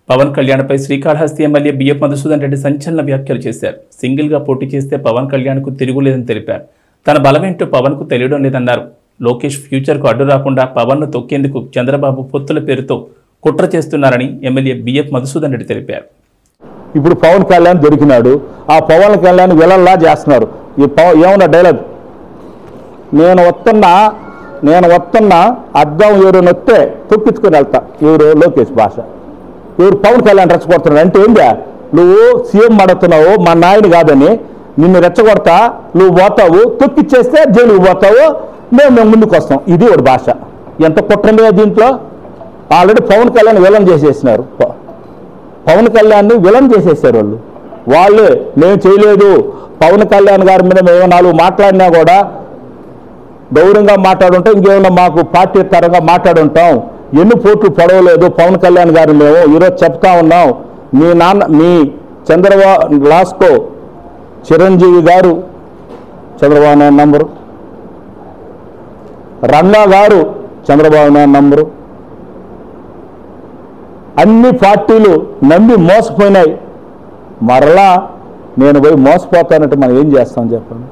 పవన్ కళ్యాణ్పై శ్రీకాళహస్తి ఎమ్మెల్యే బిఎఫ్ మధుసూదన్ రెడ్డి సంచలన వ్యాఖ్యలు చేశారు సింగిల్గా పోటీ చేస్తే పవన్ కళ్యాణ్కు తిరుగులేదని తెలిపారు తన బలమేంటో పవన్కు తెలియడం లేదన్నారు లోకేష్ ఫ్యూచర్కు అడ్డు రాకుండా పవన్ను తొక్కేందుకు చంద్రబాబు పొత్తుల పేరుతో కుట్ర చేస్తున్నారని ఎమ్మెల్యే బిఎఫ్ మధుసూదన్ రెడ్డి తెలిపారు ఇప్పుడు పవన్ కళ్యాణ్ దొరికినాడు ఆ పవన్ కళ్యాణ్ విలల్లా చేస్తున్నారు ఈ పవ ఏమన్నా డైలాగ్ నేను వస్తున్నా నేను వస్తున్నా అద్దం ఎవరు నొత్తే తొక్కించుకొని వెళ్తా ఎవరు లోకేష్ భాష ఎవరు పవన్ కళ్యాణ్ రెచ్చగొడుతున్నాడు అంటే ఏందా నువ్వు సీఎం అడుగుతున్నావు మా నాయన కాదని నిన్ను రెచ్చగొడతా నువ్వు పోతావు తొక్కిచ్చేస్తే జైలుకి పోతావు మేము మేము ముందుకు వస్తాం ఇది ఒక భాష ఎంత కుట్రండి దీంట్లో ఆల్రెడీ పవన్ కళ్యాణ్ విలన్ చేసేసినారు ప- పవన్ కళ్యాణ్ని విలన్ చేసేసారు వాళ్ళు వాళ్ళే మేము చేయలేదు పవన్ కళ్యాణ్ గారి మీద మేము నాలుగు మాట్లాడినా కూడా గౌరవంగా మాట్లాడుంటాం ఇంకేమన్నా మాకు పార్టీ తరంగా మాట్లాడుంటాం ఎన్ని పోట్లు పడవలేదు పవన్ కళ్యాణ్ గారు మేము ఈరోజు చెప్తా ఉన్నాం మీ నాన్న మీ చంద్రబాబు లాస్కో చిరంజీవి గారు చంద్రబాబు నాయుడు నంబరు రంగా గారు చంద్రబాబు నాయుడు నంబరు అన్ని పార్టీలు నమ్మి మోసపోయినాయి మరలా నేను పోయి మోసపోతానంటే మనం ఏం చేస్తాం చెప్పండి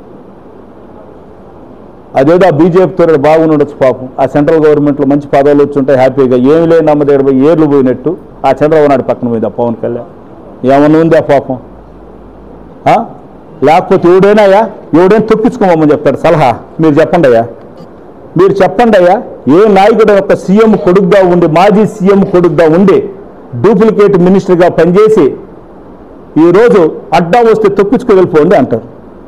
అదేదో ఆ బీజేపీతో బాగుండొచ్చు పాపం ఆ సెంట్రల్ గవర్నమెంట్లో మంచి పదవులు వచ్చి ఉంటాయి హ్యాపీగా ఏమి లేని నమ్మ దగ్గర పోయి ఏర్లు పోయినట్టు ఆ చంద్రబాబు నాయుడు పక్కన మీద పవన్ కళ్యాణ్ ఏమన్నా ఉందా పాపం ఆ? లేకపోతే ఎవడైనాయా ఎవడైనా తొక్కించుకోమని చెప్తాడు సలహా మీరు చెప్పండి అయ్యా మీరు చెప్పండి అయ్యా ఏ నాయకుడు ఒక సీఎం కొడుకుగా ఉండి మాజీ సీఎం కొడుకుగా ఉండి డూప్లికేట్ మినిస్టర్గా పనిచేసి ఈరోజు అడ్డా వస్తే తొక్కించుకు వెళ్ళిపోండి అంటారు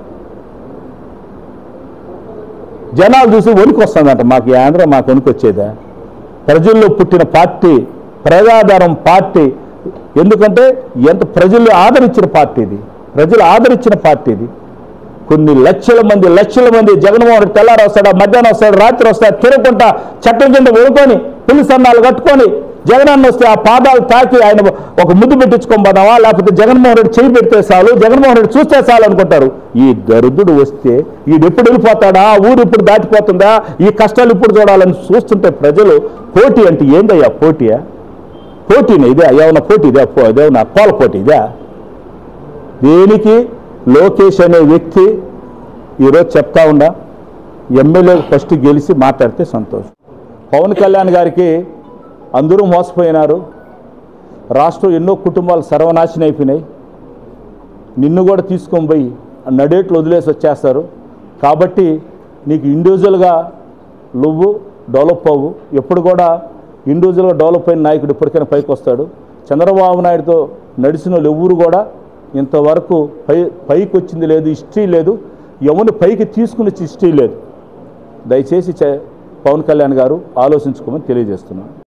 జనాలు చూసి వణుకు వస్తుందంట మాకు ఈ ఆంధ్ర మాకు వణుకు వచ్చేదా ప్రజల్లో పుట్టిన పార్టీ ప్రజాధారం పార్టీ ఎందుకంటే ఎంత ప్రజలు ఆదరించిన పార్టీ ఇది ప్రజలు ఆదరించిన పార్టీ ఇది కొన్ని లక్షల మంది లక్షల మంది జగన్మోహన్ రెడ్డి తెల్లారు వస్తాడు మధ్యాహ్నం వస్తాడు రాత్రి వస్తాడు తిరగకుండా చట్టం కింద ఓడుకొని పులి సన్నాలు కట్టుకొని జగనన్న వస్తే ఆ పాదాలు తాకి ఆయన ఒక ముద్దు పెట్టించుకొని పోదామా లేకపోతే జగన్మోహన్ రెడ్డి చేయి పెడితే చాలు జగన్మోహన్ రెడ్డి చూస్తే చాలు అనుకుంటారు ఈ దరిద్రుడు వస్తే ఈడు ఎప్పుడు వెళ్ళిపోతాడా ఆ ఊరు ఇప్పుడు దాటిపోతుందా ఈ కష్టాలు ఇప్పుడు చూడాలని చూస్తుంటే ప్రజలు పోటీ అంటే ఏందయ్యా పోటీయా పోటీనే ఇదే ఏమన్నా పోటీ ఇదే పో- ఇదేమన్నా కోల పోటీ ఇదే దేనికి లోకేష్ అనే వ్యక్తి ఈరోజు చెప్తా ఉండా ఎమ్మెల్యే ఫస్ట్ గెలిచి మాట్లాడితే సంతోషం పవన్ కళ్యాణ్ గారికి అందరూ మోసపోయినారు రాష్ట్రం ఎన్నో కుటుంబాలు సర్వనాశనం అయిపోయినాయి నిన్ను కూడా తీసుకొని పోయి నడేట్లు వదిలేసి వచ్చేస్తారు కాబట్టి నీకు ఇండివిజువల్గా నువ్వు డెవలప్ అవ్వు ఎప్పుడు కూడా ఇండివిజువల్గా డెవలప్ అయిన నాయకుడు ఇప్పటికైనా పైకి వస్తాడు చంద్రబాబు నాయుడుతో నడిచిన వాళ్ళు ఎవ్వరు కూడా ఇంతవరకు పై పైకి వచ్చింది లేదు హిస్టరీ లేదు ఎవరిని పైకి తీసుకుని వచ్చి హిస్టరీ లేదు దయచేసి చ- పవన్ కళ్యాణ్ గారు ఆలోచించుకోమని తెలియజేస్తున్నాను